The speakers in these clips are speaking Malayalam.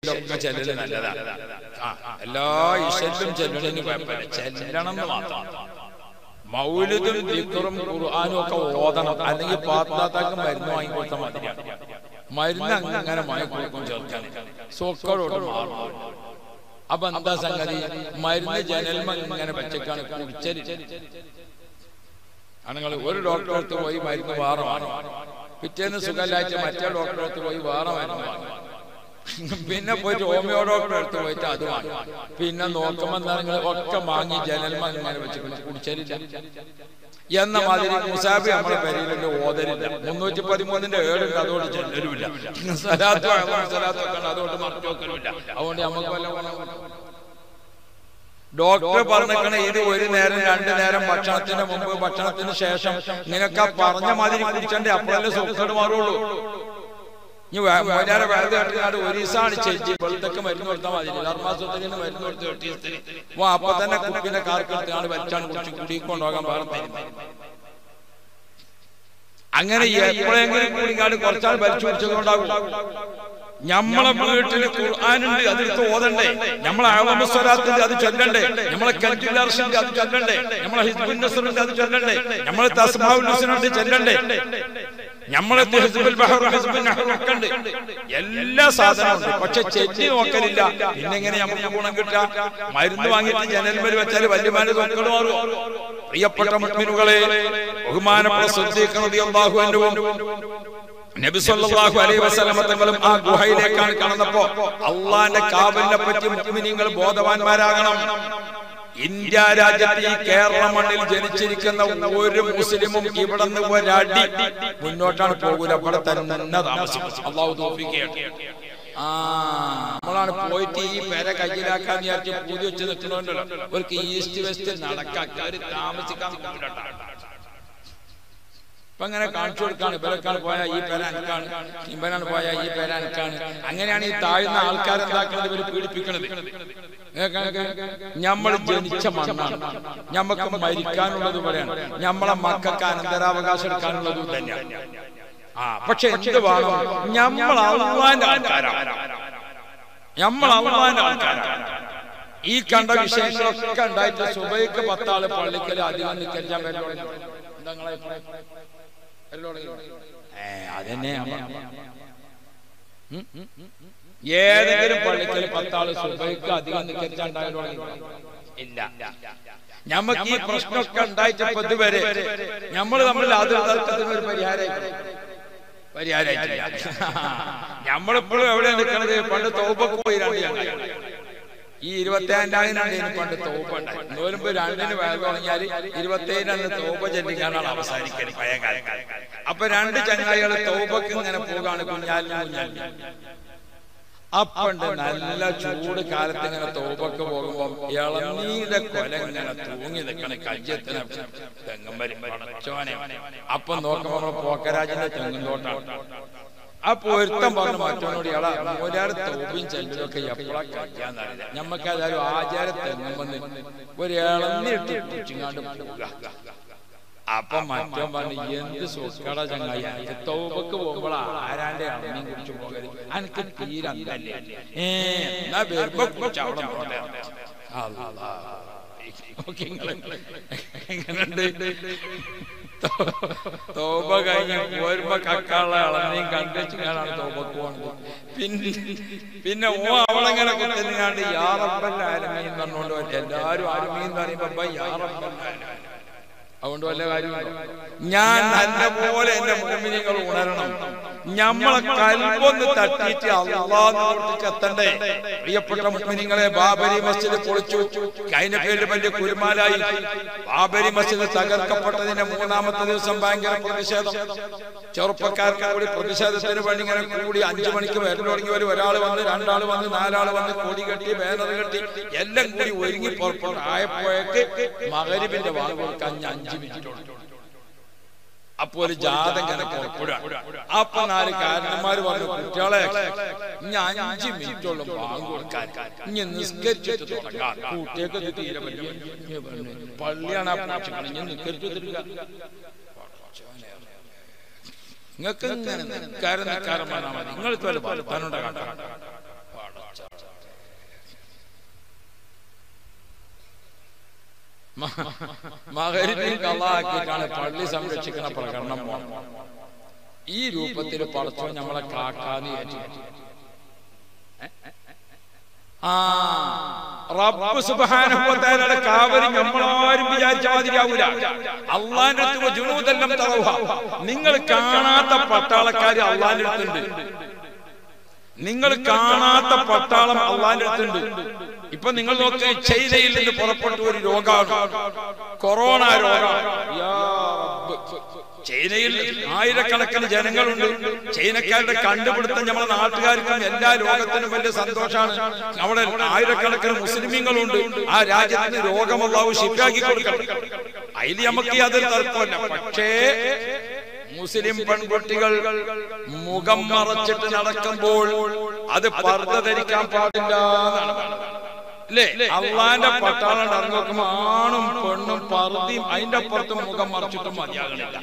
ഇഷയിലൊക്കെ ചെല്ലല് നല്ലതാണ് ആ എല്ലാ ഇഷയിലും ചെല്ലണതിന് കുഴപ്പമില്ല ചെല്ലണം എന്ന് മാത്രം മൗലിദും ദിക്റും ഖുർആാനും ഒക്കെ ഓതണം അല്ലെങ്കിൽ പാത്താത്താക്ക് മരുന്ന് വാങ്ങി കൊടുത്താൽ മതിയാണ് മരുന്ന് അങ്ങനെ വാങ്ങി കൊടുക്കും ചേർക്കാൻ സോക്കോടോട്ട് മാറും അപ്പൊ എന്താ സംഗതി മരുന്ന് ജനൽമ ഇങ്ങനെ വെച്ചേക്കാണ് കുടിച്ചല് ആണുങ്ങൾ ഒരു ഡോക്ടറെ അടുത്ത് പോയി മരുന്ന് വേറെ വാങ്ങും പിറ്റേന്ന് സുഖമില്ലാച്ച മറ്റേ ഡോക്ടറെ അടുത്ത് പോയി വേറെ മരുന്ന് വാങ്ങും പിന്നെ പോയിട്ട് ഹോമിയോ ഡോക്ടറെ അടുത്ത് പോയിട്ട് അത് വാങ്ങും പിന്നെ നോക്കുമ്പോ നിങ്ങൾ ഒക്കെ വാങ്ങി ജനൽമ ഇങ്ങനെ വെച്ച് കുടിച്ചലില്ല എന്ന മാതിരി മുസാബി നമ്മളെ പെരയിലുണ്ട് ഓതരില്ല മുന്നൂറ്റി പതിമൂന്നിന്റെ ഏഴുണ്ട് അതുകൊണ്ട് ചെല്ലലുമില്ല സലാത്തും സലാത്തും ഒക്കെ ഉണ്ട് അതുകൊണ്ട് മറച്ചു വെക്കലുമില്ല അതുകൊണ്ട് നമുക്ക് വല്ല ഗുണവും ഡോക്ടർ പറഞ്ഞേക്കണ ഇത് ഒരു നേരം രണ്ടു നേരം ഭക്ഷണത്തിന് മുമ്പ് ഭക്ഷണത്തിന് ശേഷം നിനക്ക് ആ പറഞ്ഞ മാതിരി കുടിച്ചണ്ടേ അപ്പോഴല്ലേ സുഖത്തോട് മാറുള്ളൂ ഇനി മോനാരെ വേദ കേട്ടുകാട് ഒരു ദിവസമാണ് ചേച്ചി വെളുത്തൊക്കെ മരുന്ന് കൊടുത്താൽ മതി ധർമാസത്തിന് മരുന്ന് കൊടുത്ത് കെട്ടിയത്തിന് ഓ അപ്പൊ തന്നെ കുപ്പിന്റെ കാർക്കെടുത്താണ് വലിച്ചാണ് കുടിച്ച് കുടിക്കൊണ്ടുപോകാൻ വേറെ തരുന്നത് അങ്ങനെ എപ്പോഴെങ്കിലും കൂടിക്കാട് കുറച്ചാൾ വലിച്ചു കുടിച്ചതുകൊണ്ടാകും നമ്മളെ വീട്ടില് ഖുർആാനുണ്ട് അതെടുത്ത് ഓതണ്ടേ നമ്മളെ ആളമസ്വരാത്തിന്റെ അത് ചൊല്ലണ്ടേ നമ്മളെ കൽജുലാർഷിന്റെ അത് ചൊല്ലണ്ടേ നമ്മളെ ഹിസ്ബുൽ നസറിന്റെ അത് ചൊല്ലണ്ടേ നമ്മളെ തസ്മാവുൽ ഹുസനുണ്ട് ചൊല്ലണ്ടേ നമ്മളെ ഹിസ്ബുൽ ബഹർ ഹിസ്ബുൽ നഹർ ഒക്കെ ഉണ്ട് എല്ലാ സാധനവും പക്ഷെ ചെല്ലി നോക്കലില്ല പിന്നെ എങ്ങനെ നമുക്ക് ഗുണം കിട്ടുക മരുന്ന് വാങ്ങിയിട്ട് ജനൽമേൽ വെച്ചാൽ വല്യമാര് നോക്കൽ മാറുമോ പ്രിയപ്പെട്ട മുസ്ലിമുകളെ ബഹുമാനപ്പെട്ട സുദ്ദീഖ് റളിയല്ലാഹു അൻഹു നബി സല്ലല്ലാഹു അലൈഹി വസല്ലമ തങ്ങളും ആ ഗുഹയിലേക്കാണ് കടന്നപ്പോ അള്ളാന്റെ കാവലിനെ പറ്റി മുഅ്മിനീങ്ങൾ ബോധവാന്മാരാകണം ഇന്ത്യ രാജ്യത്ത് ഈ കേരള മണ്ണിൽ ജനിച്ചിരിക്കുന്ന ഒരു മുസ്ലിമും ഇവിടെ നിന്ന് ഒരടി മുന്നോട്ടാണ് പോകൂല ഇവിടെ തന്നെ താമസിക്കും അള്ളാഹു തോപ്പിക്കുകയാണ് ആ നമ്മളാണ് പോയിട്ട് ഈ പേര കയ്യിലാക്കാൻ വിചാരിച്ച് പൂതി വെച്ച് നിൽക്കണമല്ലോ അവർക്ക് ഈസ്റ്റ് വെസ്റ്റ് നടക്കാൻ കയറി താമസിക്കാൻ ബുദ്ധിമുട്ടാണ് ഇപ്പൊ അങ്ങനെ കാണിച്ചു കൊടുക്കാണ് ഇവരൊക്കെയാണ് പോയ ഈ പേര അനക്കാണ് ഇവനാണ് പോയ ഈ പേര അനക്കാണ് അങ്ങനെയാണ് ഈ താഴ്ന്ന ആൾക്കാരെന്താക്കുന്നത് ഇവര് പീഡിപ്പിക്കണത് നമ്മൾ ജനിച്ച മണ്ണാണ് ഞമ്മക്ക് മരിക്കാനുള്ളത് പോലെയാണ് നമ്മളെ മക്കൾക്ക് അനന്തരാവകാശം എടുക്കാനുള്ളതും തന്നെയാണ് ആ പക്ഷെ എന്ത് വേണം നമ്മൾ അള്ളാന്റെ ആൾക്കാരാണ് നമ്മൾ അള്ളാന്റെ ആൾക്കാരാണ് ഈ കണ്ട വിഷയങ്ങളൊക്കെ ഉണ്ടായിട്ട് സുബൈക്ക് പത്താള് പള്ളിക്കല് അധികം നിൽക്കാൻ വരലോടെ എന്താ നിങ്ങളെ അതന്നെ ഏതെങ്കിലും പള്ളിക്കൽ പത്താള് സുബൈക്ക് അധികം നിൽക്കാണ്ടായാലോ ഇല്ല ഞമ്മക്ക് ഈ പ്രശ്നമൊക്കെ ഉണ്ടായിട്ടപ്പോ ഇതുവരെ നമ്മൾ തമ്മിൽ അത് തർക്കത്തിന് ഒരു പരിഹാരമായി പരിഹാരമായിട്ടില്ല നമ്മളിപ്പോഴും എവിടെ നിൽക്കണത് പണ്ട് തോപ്പൊക്കെ പോയി രണ്ട് ഞങ്ങൾ ഈ ഇരുപത്തേഴായിരം പണ്ട് തോപ്പ ഉണ്ടായി നോലുമ്പോ രണ്ടിന് വേഗം തുടങ്ങിയാൽ ഇരുപത്തേഴിന് തോപ്പ ചെല്ലിക്കാനാണ് അവസാനിക്കൽ പഴയ കാലം അപ്പൊ രണ്ട് ചങ്ങായികൾ തോപ്പക്ക് ഇങ്ങനെ പോകാണ് കുഞ്ഞാലിനും കുഞ്ഞാലിനും അപ്പണ്ട് നല്ല ചൂട് കാലത്ത് ഇങ്ങനെ തോപ്പൊക്കെ പോകുമ്പോ ഇളനീരുടെ കൊല ഇങ്ങനെ തൂങ്ങി നിൽക്കണ കയ്യത്തിന് തെങ്ങുമ്പരി പടച്ചോനെ അപ്പൊ നോക്കുമ്പോ നമ്മളെ പോക്കരാജിന്റെ തെങ്ങും തോട്ടാണ് ആ പൊരുത്തം പറഞ്ഞു മറ്റോനോട് ഇള ഒരാൾ തോപ്പിയും ചെല്ലിലൊക്കെ എപ്പോഴാ കഴിക്കാന്നറിയില്ല ഞമ്മക്ക് അതായത് ആചാര തെങ്ങുമെന്ന് ഒരു ഇളന്നിട്ട് കുച്ചിങ്ങാണ്ട് പോവുക അപ്പൊ മറ്റോ പറഞ്ഞു എന്ത് സുഖട ചങ്ങായി എനിക്ക് തോപ്പക്ക് പോകുമ്പോൾ ആരാന്റെ അമ്മയും കുറിച്ച് പോകരുത് എനിക്ക് തീരെ അന്തല്ലേ ഏ എന്നാ വരുമ്പോ കുറിച്ച് അവിടെ പോട്ടെ അല്ലാ. ഓക്കേ, നിങ്ങള് എങ്ങനുണ്ട് തോപ കഴിഞ്ഞ് പോരുമ്പോ കക്കാള ഇളനെയും കണ്ടുവെച്ച് കാണാണ് തോപക്ക് പോണത് പിന്നെ പിന്നെ ഓ അവളെങ്ങനെ കുത്തലിനാണ്ട് യാറപ്പല്ല ആരമീൻ പറഞ്ഞുകൊണ്ട് എല്ലാരും ആരമീൻ എന്ന് പറയുമ്പോ യാറപ്പല്ല അതുകൊണ്ട് വല്ല കാര്യമുണ്ടോ ഞാൻ നല്ലപോലെ എന്റെ മുമ്പിനികൾ ഉണരണം ഞമ്മളെ കൽബൊന്ന് തട്ടിയിട്ട് അള്ളാഹ് എത്തണ്ടേ പ്രിയപ്പെട്ട മുമ്പിനിങ്ങളെ ബാബരി മസ്ജിദ് പൊളിച്ചു അതിന്റെ പേരിൽ വലിയ കുരുമാലായി ബാബരി മസ്ജിദ് തകർക്കപ്പെട്ടതിന്റെ മൂന്നാമത്തെ ദിവസം ഭയങ്കര പ്രതിഷേധം ചെറുപ്പക്കാർക്ക് കൂടി പ്രതിഷേധത്തിന് വേണ്ടി ഇങ്ങനെ കൂടി അഞ്ചു മണിക്ക് വരൽ തുടങ്ങി വരും ഒരാൾ വന്ന് രണ്ടാൾ വന്ന് നാലാൾ വന്ന് കൊടി കെട്ടി ബാനർ കെട്ടി എല്ലാം കൂടി ഒരുങ്ങി പുറപ്പെട്ടു ആയപ്പോഴേക്ക് മകരിവിന്റെ വാങ്ങ് കൊടുക്കാൻ ഞാൻ അഞ്ചു മിനിറ്റ് കൊടുത്തു അപ്പൊ ഒരു ജാഥ ഇങ്ങനെ പുറപ്പെടുക അപ്പൊ നാല് കാരണന്മാര് പറഞ്ഞു കുട്ടികളെ ഇനി അഞ്ച് മിനിറ്റുള്ള ബാങ്ക് കൊടുക്കാൻ ഇനി നിസ്കരിച്ചിട്ട് തുടങ്ങാം കുട്ടിയൊക്കെ ഇത് തീരെ വലിയ ഇനി പറഞ്ഞു, പള്ളിയാണ് ആ പൂച്ചക്കണം ഇനി നിസ്കരിച്ചു തിരിക നിങ്ങൾക്ക് ഇങ്ങനെ നിൽക്കാരം നിൽക്കാരം പറഞ്ഞാൽ മതി നിങ്ങൾ ഇതുപോലെ വർത്താനോടെ കണ്ട മകരിബിൻ കള്ളാക്കിയിട്ടാണ് പള്ളി സംരക്ഷിക്കുന്ന പ്രകടനം പോണം ഈ രൂപത്തിൽ പടച്ചോ നമ്മളെ കാക്കാന്ന് ഏറ്റു ആ റബ്ബ് സുബ്ഹാനഹു വ തആലയുടെ കാവലി നമ്മളാരും വിചാരിച്ച മാതിരിയാവൂല അള്ളാന്റെ അടുത്ത് ജുനൂദെല്ലാം തറവുക നിങ്ങൾ കാണാത്ത പട്ടാളക്കാർ അള്ളാന്റെ അടുത്തുണ്ട് നിങ്ങൾ കാണാത്ത പട്ടാളം അള്ളാന്റെ അടുത്തുണ്ട് ഇപ്പൊ നിങ്ങൾ നോക്ക് ചൈനയിൽ നിന്ന് പുറപ്പെട്ട ഒരു രോഗമാണ് കൊറോണ രോഗമാണ് യാ റബ്ബ്. ചൈനയിൽ ആയിരക്കണക്കിന് ജനങ്ങളുണ്ട് ചൈനക്കാരുടെ കണ്ടുപിടുത്തം നമ്മുടെ നാട്ടുകാർക്കും എല്ലാ ലോകത്തിനും വലിയ സന്തോഷമാണ് അവിടെ ആയിരക്കണക്കിന് മുസ്ലിമീങ്ങളുണ്ട് ആ രാജ്യത്തിന് രോഗമുള്ളാവും ശിക്കാക്കി കൊടുക്കണം അതിൽ നമുക്ക് യാതൊരു തർക്കമല്ല പക്ഷേ മുസ്ലിം പെൺകുട്ടികൾ മുഖം മറച്ചിട്ട് നടക്കുമ്പോൾ അത് പർദ്ദ ധരിക്കാൻ പാടില്ല എന്നാണ് പറയുന്നത്. അല്ലേ അള്ളാന്റെ പട്ടാളം ഇറങ്ങി നോക്കുമ്പോ ആണും പെണ്ണും പർദ്ദയും അതിന്റെ അപ്പുറത്തും മുഖം മറച്ചിട്ടും മതിയാകണില്ല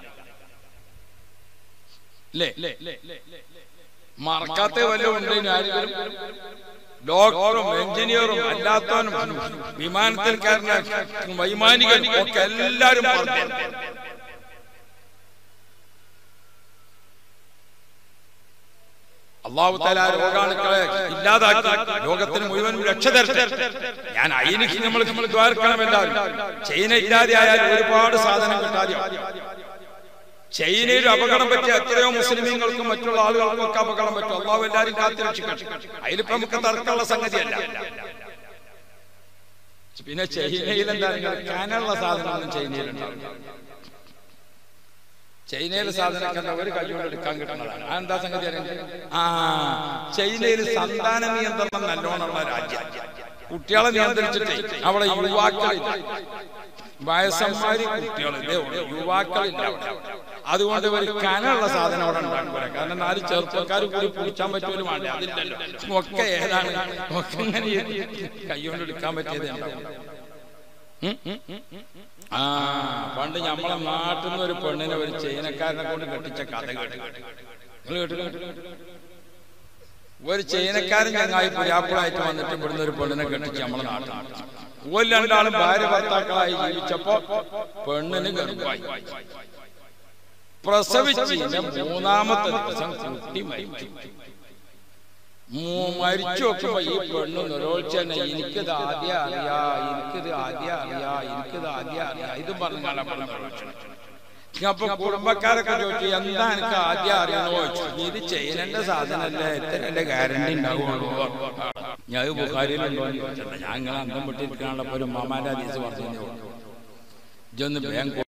അല്ലേ മറക്കാത്ത വല്ലതും ഉണ്ട് ഇനി ആരെങ്കിലും ഡോക്ടറും എഞ്ചിനീയറും അല്ലാത്തവനും വിമാനത്തിൽ കയറുന്ന വൈമാനികനും ഒക്കെ എല്ലാരും പറഞ്ഞു അള്ളാഹു തല രോഗാണുക്കളെ ഇല്ലാതാക്കി ലോകത്തിന് മുഴുവൻ രക്ഷ തരട്ടെ ഞാൻ അയിനിക്ക് നമ്മൾ നമ്മൾ ദ്വാരക്കണം എല്ലാവരും ചൈന ഇല്ലാതെ ആയാൽ ഒരുപാട് സാധനം കിട്ടാതെ ചൈനയിൽ അപകടം പറ്റിയ എത്രയോ മുസ്ലിമീങ്ങൾക്കും മറ്റുള്ള ആളുകൾക്കും ഒക്കെ അപകടം പറ്റും അള്ളാഹു എല്ലാവരും കാത്തിരക്ഷിക്കട്ടെ അതിലിപ്പോ നമുക്ക് തർക്കമുള്ള സംഗതിയല്ല പിന്നെ ചൈനയിൽ എന്താ കാനുള്ള സാധനമൊന്നും ചൈനയിലുണ്ടാവില്ല ചൈനയിലെ സാധനമൊക്കെ ഒരു കൈകൊണ്ട് എടുക്കാൻ കിട്ടുന്നതാണ് ആ എന്താ സംഗതി അറിയാം? ആ ചൈനയിൽ സന്താന നിയന്ത്രണം നല്ലോണമുള്ള രാജ്യം കുട്ടികളെ നിയന്ത്രിച്ചിട്ട് അവിടെ യുവാക്കളില്ല വയസ്സന്മാര് കുട്ടികൾ ഇതേ ഉള്ളൂ യുവാക്കളില്ല അവിടെ അതുകൊണ്ട് ഒരു കനുള്ള സാധനം അവിടെ ഉണ്ടാക്കൂല കാരണം നാല് ചെറുപ്പക്കാർ കൂടി പിടിച്ചാൻ പറ്റുമല്ലോ വേണ്ട അതില്ലല്ലോ ഒക്കെ ഏതാണ് ഒക്കെ ഇങ്ങനെ കൈകൊണ്ട് എടുക്കാൻ പറ്റിയത് ഉണ്ടാവും ഉം, ഉം, ഉം, ഉം. ആ പണ്ട് നമ്മളെ നാട്ടിൽ നിന്ന് ഒരു പെണ്ണിനെ ഒരു ചൈനക്കാരനെ കൊണ്ട് കെട്ടിച്ച കഥ കേട്ട് നിങ്ങൾ കേട്ടില്ല ഒരു ചൈനക്കാരൻ ചങ്ങായി പുരാപ്പിളായിട്ട് വന്നിട്ട് ഇവിടുന്ന് ഒരു പെണ്ണിനെ കെട്ടിച്ച് നമ്മളെ നാട്ടിൽ ഒരു രണ്ടാളും ഭാര്യ ഭർത്താക്കളായി ജീവിച്ചപ്പോ പെണ്ണിന് ഗർഭമായി പ്രസവിച്ച് മൂന്നാമത്തെ ദിവസം കുട്ടി മരിച്ചു മൂ- മരിച്ചു നോക്കുമ്പോ ഈ പെണ്ണ് നിരോളിച്ച് തന്നെ എനിക്കിത് ആദ്യം അറിയാ എനിക്കിത് ആദ്യം അറിയാ എനിക്കിത് ആദ്യം അറിയാ ഇതും പറഞ്ഞു പെണ്ണ് നിരോളിച്ചത് അപ്പൊ കുടുംബക്കാരൊക്കെ ചോദിച്ചു എന്താ എനിക്ക് ആദ്യം അറിയണോ ചോദിച്ചു ഇത് ചൈനന്റെ സാധനല്ലേ എത്ര എന്റെ ഗ്യാരണ്ടി ഉണ്ടാവുള്ളൂ ഞാൻ ബുഹാരിയിലുണ്ടോ എന്ന് ചോദിച്ചിട്ടുണ്ട് ഞാൻ ഇങ്ങനെ അന്തം വിട്ടിരിക്കാനുള്ള ഒരു മാമാന്റെ ഹദീസ് പറഞ്ഞു ഇജൊന്ന് വേഗം